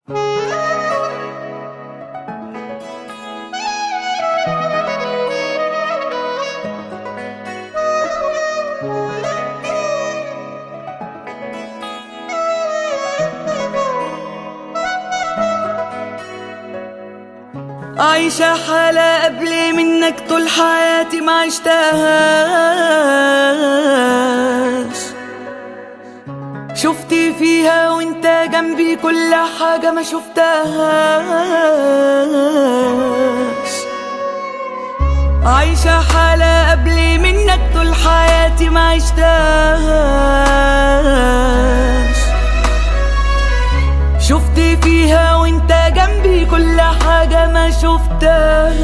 عايشة حالة قبل منك طول حياتي ما عشتهاش شفتي فيها وانت جنبي كل حاجة ما شفتهاش عايشة حالة قبل منك طول حياتي ما عشتهاش شفت فيها وانت جنبي كل حاجة ما شفتهاش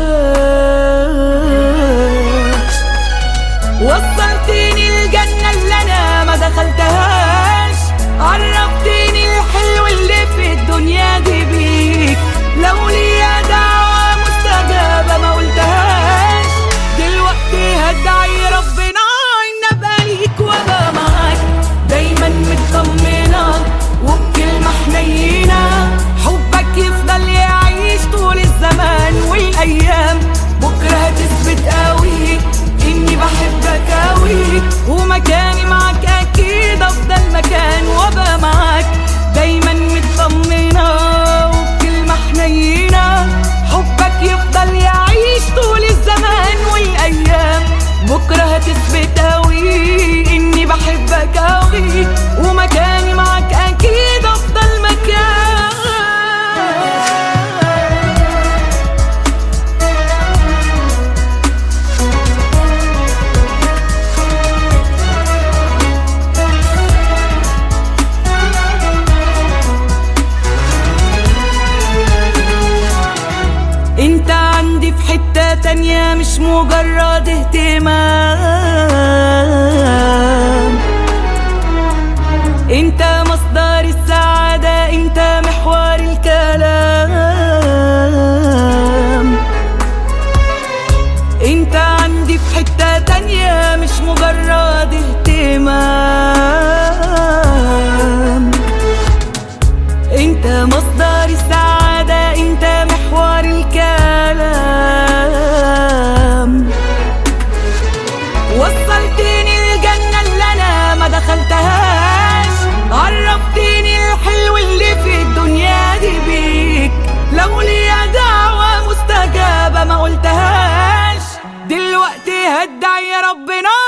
وصلتني الجنة اللي انا ما دخلتهاش عرفتني الحلو اللي في الدنيا دي بيك لو ليا دعوة مستجابة ما قلتهاش دلوقتي هدعي ربنا ان ابقى ليك وابقى معاك دايما مطمنة وبكلمة حنينة حبك يفضل يعيش طول الزمان والايام بكرة هتثبت قوي اني بحبك قوي ومكاني معاك اكيد افضل مكان وابقى معاك دايما مطمنة وبكلمة حنينة حبك يفضل يعيش طول الزمان والايام بكرة هتثبت قوي اني بحبك قوي ومكاني معاك اكيد افضل مكان انت عندي في حتة تانية مش مجرد اهتمام انت مصدر السعادة انت محور الكلام انت عندي في حتة تانية مش مجرد اهتمام انت مصدر السعادة انت محور الكلام وصلتني الجنة اللي انا ما دخلتهاش عرفتني الحلو اللي في الدنيا دي بيك لو ليا دعوة مستجابة ما قلتهاش دلوقتي هدعي ربنا